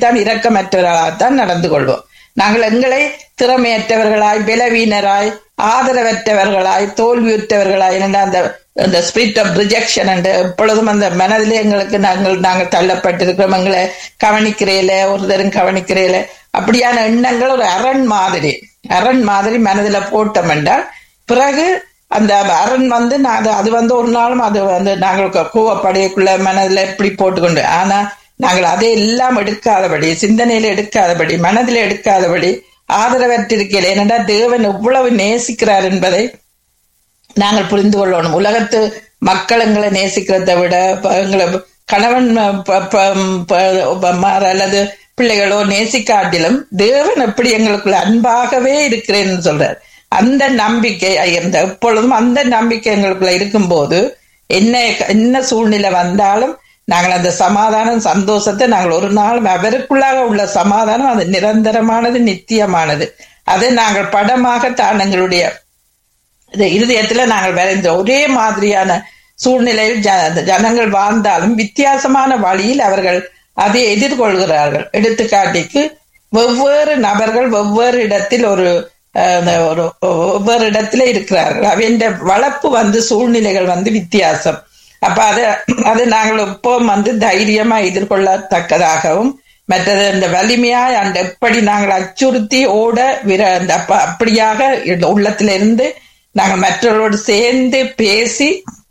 அப்படித்தான் இரக்கமற்றவர்களாகத்தான் நடந்து கொள்வோம் நாங்கள் எங்களை திறமையற்றவர்களாய் பலவீனராய் ஆதரவற்றவர்களாய் தோல்வியுற்றவர்களாய் என்ற அந்த அந்த ஸ்பிரிட் ஆஃப் ரிஜெக்ஷன் என்று எப்பொழுதும் அந்த மனதிலே எங்களுக்கு நாங்கள் நாங்கள் தள்ளப்பட்டிருக்கிறோம் எங்களை கவனிக்கிறேல ஒருத்தரும் கவனிக்கிறேல அப்படியான எண்ணங்கள் ஒரு அரண் மாதிரி அரண் மாதிரி மனதில போட்டோம் என்றால் பிறகு அந்த அரண் வந்து நான் அது- அது வந்து ஒரு நாளும் அது வந்து நாங்கள் கூவப்படையக்குள்ள மனதில் எப்படி போட்டுக்கொண்டு ஆனா நாங்கள் அதை எல்லாம் எடுக்காதபடி சிந்தனையில எடுக்காதபடி மனதில் எடுக்காதபடி ஆதரவற்றிருக்கையில் ஏனென்றா தேவன் எவ்வளவு நேசிக்கிறார் என்பதை நாங்கள் புரிந்து கொள்ளணும் உலகத்து மக்கள் எங்களை நேசிக்கிறதை விட ப- எங்களை கணவன் ப- ப- ப- மாற அல்லது பிள்ளைகளோ நேசிக்காட்டிலும் தேவன் எப்படி எங்களுக்குள்ள அன்பாகவே இருக்கிறேன்னு சொல்றார் அந்த நம்பிக்கை இருந்த எப்பொழுதும் அந்த நம்பிக்கை எங்களுக்குள்ள இருக்கும்போது என்ன என்ன சூழ்நிலை வந்தாலும் நாங்கள் அந்த சமாதானம் சந்தோஷத்தை நாங்கள் ஒரு நாள் அவருக்குள்ளாக உள்ள சமாதானம் அது நிரந்தரமானது நித்தியமானது அதை நாங்கள் படமாக தான் எங்களுடைய இது இருதயத்துல நாங்கள் வரைந்த ஒரே மாதிரியான சூழ்நிலையில் ஜ- ஜனங்கள் வாழ்ந்தாலும் வித்தியாசமான வழியில் அவர்கள் அதை எதிர்கொள்கிறார்கள் எடுத்துக்காட்டிக்கு வெவ்வேறு நபர்கள் வெவ்வேறு இடத்தில் ஒரு அஹ், அந்த ஒரு ஒவ்வொரு இடத்துல இருக்கிறார்கள் அவன் வளர்ப்பு வந்து சூழ்நிலைகள் வந்து வித்தியாசம் அப்ப அதை அதை நாங்கள் இப்போ வந்து தைரியமா எதிர்கொள்ளத்தக்கதாகவும் மற்றது இந்த வலிமையாய் அந்த எப்படி நாங்கள் அச்சுறுத்தி ஓட விர அந்த அப்ப அப்படியாக இந்த உள்ளத்திலிருந்து நாங்கள் மற்றவர்களோடு சேர்ந்து பேசி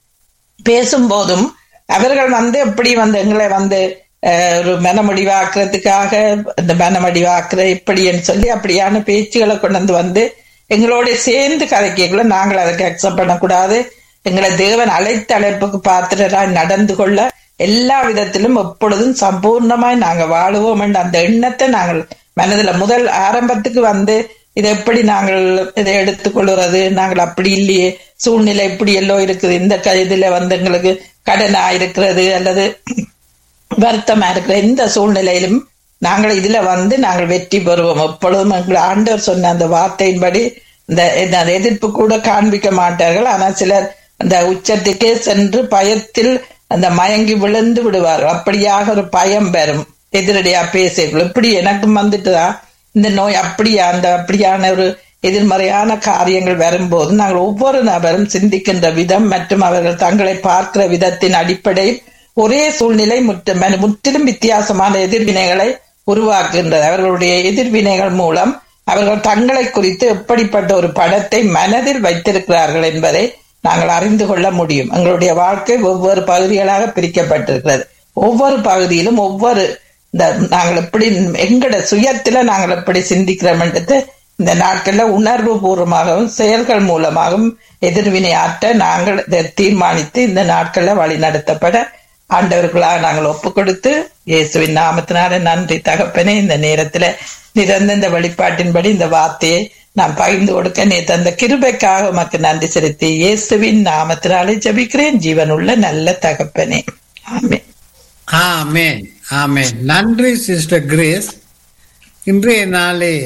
பேசும்போதும் அவர்கள் வந்து எப்படி வந்து எங்களை வந்து அஹ், ஒரு மனமுடிவாக்குறதுக்காக இந்த மனமுடிவாக்குற இப்படின்னு சொல்லி அப்படியான பேச்சுகளை கொண்டு வந்து வந்து எங்களோட சேர்ந்து கதைக்கக்குள்ள நாங்கள் அதுக்கு அக்செப்ட் பண்ணக்கூடாது எங்களை தேவன் அழைத்த அழைப்புக்கு பாத்திரராய் நடந்து கொள்ள எல்லா விதத்திலும் எப்பொழுதும் சம்பூர்ணமாய் நாங்க வாழுவோம் என்ற அந்த எண்ணத்தை நாங்கள் மனதுல முதல் ஆரம்பத்துக்கு வந்து இதை எப்படி நாங்கள் இதை எடுத்துக்கொள்கிறது நாங்கள் அப்படி இல்லையே சூழ்நிலை இப்படி எல்லோ இருக்குது இந்த க- இதுல வந்து எங்களுக்கு கடனா இருக்கிறது அல்லது வருத்தமா இருக்கிற எந்த சூழ்நிலையிலும் நாங்கள் இதுல வந்து நாங்கள் வெற்றி பெறுவோம் எப்பொழுதும் எங்கள் ஆண்டவர் சொன்ன அந்த வார்த்தையின்படி இந்த இந்த எதிர்ப்பு கூட காண்பிக்க மாட்டார்கள் ஆனால் சிலர் அந்த உச்சத்துக்கே சென்று பயத்தில் அந்த மயங்கி விழுந்து விடுவார்கள் அப்படியாக ஒரு பயம் வரும் எதிரடியா பேசிக்கொள்ள இப்படி எனக்கும் வந்துட்டுதா இந்த நோய் அப்படியா அந்த அப்படியான ஒரு எதிர்மறையான காரியங்கள் வரும்போது நாங்கள் ஒவ்வொரு நபரும் சிந்திக்கின்ற விதம் மற்றும் அவர்கள் தங்களை பார்க்கிற விதத்தின் அடிப்படையில் ஒரே சூழ்நிலை முற்று- மன- முற்றிலும் வித்தியாசமான எதிர்வினைகளை உருவாக்குகின்றது அவர்களுடைய எதிர்வினைகள் மூலம் அவர்கள் தங்களை குறித்து எப்படிப்பட்ட ஒரு படத்தை மனதில் வைத்திருக்கிறார்கள் என்பதை நாங்கள் அறிந்து கொள்ள முடியும் எங்களுடைய வாழ்க்கை ஒவ்வொரு பகுதிகளாக பிரிக்கப்பட்டிருக்கிறது ஒவ்வொரு பகுதியிலும் ஒவ்வொரு இந்த நாங்கள் எப்படி எங்கட சுயத்துல நாங்கள் எப்படி சிந்திக்கிறோம்ன்றது இந்த நாட்கள்ல உணர்வு பூர்வமாகவும் செயல்கள் மூலமாகவும் எதிர்வினை ஆற்ற நாங்கள் இதை தீர்மானித்து இந்த நாட்கள்ல வழி நடத்தப்பட ஆண்டவர்களாக நாங்கள் ஒப்பு கொடுத்து இயேசுவின் நாமத்தினால நன்றி தகப்பனே இந்த நேரத்துல நிறந்த இந்த வெளிப்பாட்டின்படி இந்த வார்த்தையை நான் பகிர்ந்து கொடுக்க நீ தந்த கிருபைக்காக உமக்கு நன்றி செலுத்தி இயேசுவின் நாமத்தினாலே ஜெபிக்கிறேன் ஜீவனுள்ள நல்ல தகப்பனே ஆமென் ஆமென் ஆமென் நன்றி சிஸ்டர் கிரேஸ் இன்றைய நாளே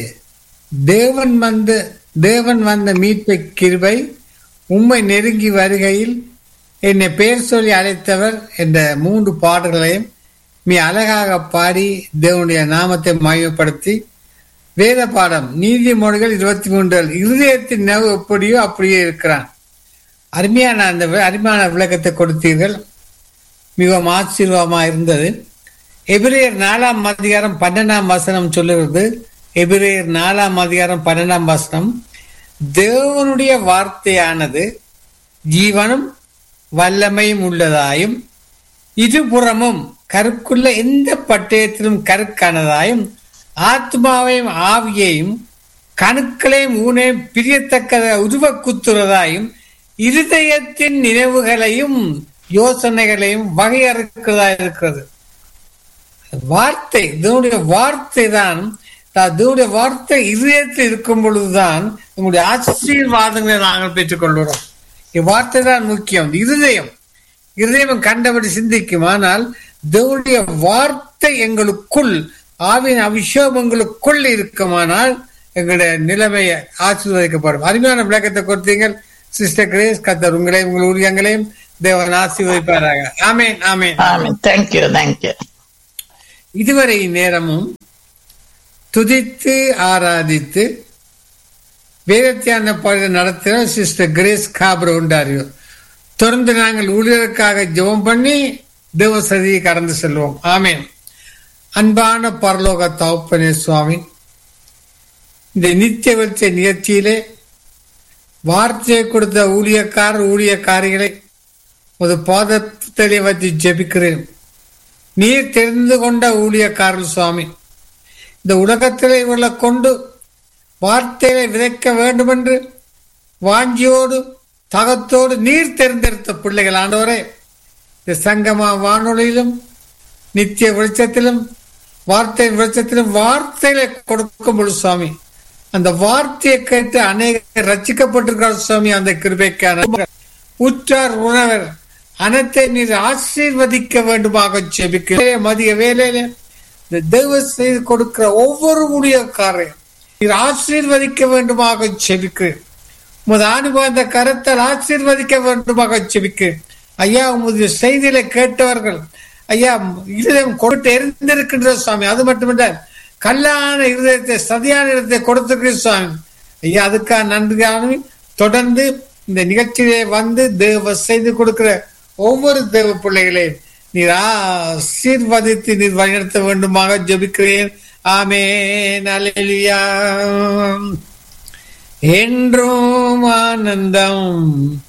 தேவன் வந்த தேவன் வந்த மீட்பை கிருபை உம்மை நெருங்கி வருகையில் என்னை பெயர் சொல்லி அழைத்தவர் என்ற மூன்று பாடல்களையும் மீ அழகாக பாடி தேவனுடைய நாமத்தை மயப்படுத்தி வேத பாடம் நீதிமொழிகள் இருபத்தி மூன்றில் இருதயத்தின் நெவு எப்படியோ அப்படியே இருக்கிறான் அருமையான அந்த வி- அருமையான விளக்கத்தை கொடுத்தீர்கள் மிகவும் ஆச்சரியமா இருந்தது எபிரேயர் நாலாம் அதிகாரம் பன்னெண்டாம் வசனம் சொல்லுகிறது எபிரேயர் நாலாம் அதிகாரம் பன்னெண்டாம் வசனம் தேவனுடைய வார்த்தையானது ஜீவனும் வல்லமையும் உள்ளதாயும் இருபுறமும் கருக்குள்ள எந்த பட்டயத்திலும் கருக்கானதாயும் ஆத்மாவையும் ஆவியையும் கணுக்களையும் ஊனையும் பிரியத்தக்க உருவ குத்துறதாயும் இருதயத்தின் நினைவுகளையும் யோசனைகளையும் வகையறுக்கிறதா இருக்கிறது வார்த்தை இதனுடைய வார்த்தை தான் அதனுடைய வார்த்தை இதயத்தில் இருக்கும் பொழுதுதான் நம்முடைய ஆசீர்வாதங்களை நாங்கள் பெற்றுக்கொள்கிறோம் இவ்வார்த்தை தான் முக்கியம் இருதயம் இருதயம் கண்டபடி சிந்திக்கும் ஆனால் தேவனுடைய வார்த்தை எங்களுக்குள் ஆவின் அபிஷேகம் எங்களுக்குள் இருக்குமானால் எங்களுடைய நிலைமை ஆசீர்வதிக்கப்படும் அருமையான விளக்கத்தை கொடுத்தீங்கள் சிஸ்டர் கிரேஸ் கத்தர் உங்களையும் உங்கள் ஊழியங்களையும் தேவன் ஆசீர்வதிப்பாராக ஆமேன் ஆமேன் ஆமென் தேங்க்யூ தேங்க்யூ இதுவரை நேரமும் துதித்து ஆராதித்து வேதத்தியான பாடல் நடத்துகிற சிஸ்டர் கிரேஸ் காப்ரோ உண்டாரியோ தொடர்ந்து நாங்கள் ஊழியருக்காக ஜெபம் பண்ணி தேவசதியை கடந்து செல்வோம் ஆமேன் அன்பான பரலோக தகப்பனே சுவாமி இந்த நித்திய வெளிச்ச நிகழ்ச்சியிலே வார்த்தையை கொடுத்த ஊழியக்காரர் ஊழியக்காரிகளை ஒரு பாதத்திலே வச்சு ஜெபிக்கிறேன் நீர் தெரிந்து கொண்ட ஊழியக்காரர் சுவாமி இந்த உலகத்திலே இவர்களை கொண்டு வார்த்தைகளை விதைக்க வேண்டும் என்று வாஞ்சியோடு தகத்தோடு நீர் தேர்ந்தெடுத்த பிள்ளைகள் ஆண்டவரே இந்த சங்கமா வானொலியிலும் நித்திய வெளிச்சத்திலும் வார்த்தை வெளிச்சத்திலும் வார்த்தைகளை கொடுக்கும் பொழுது சுவாமி அந்த வார்த்தையை கேட்டு அநேக ரச்சிக்கப்பட்டிருக்கிறார் சுவாமி அந்த கிருபைக்கான உற்றார் உணவர் அனைத்தை நீர் ஆசீர்வதிக்க வேண்டுமாக செபிக்க மதிய வேலையில இந்த தெய்வ செய்து கொடுக்கிற ஒவ்வொரு ஊழியக்காரையும் நீர் ஆசீர்வதிக்க வேண்டுமாக செபிக்கிறேன் உமது அனுபவ கரத்தால் ஆசீர்வதிக்க வேண்டுமாக செபிக்கிறேன் ஐயா உமது செய்தியில கேட்டவர்கள் ஐயா இருதயம் கொடுத்து எரிந்திருக்கின்ற சுவாமி அது மட்டுமில்ல கல்லான இருதயத்தை சதியான இருதயத்தை கொடுத்திருக்கிற சுவாமி ஐயா அதுக்காக நன்றியான தொடர்ந்து இந்த நிகழ்ச்சியிலே வந்து தேவ செய்து கொடுக்கிற ஒவ்வொரு தேவ பிள்ளைகளே நீர் ஆசீர்வதித்து நீர் வழிநடத்த வேண்டுமாக ஜபிக்கிறேன் ஆமே நலியா என்றும் ஆனந்தம்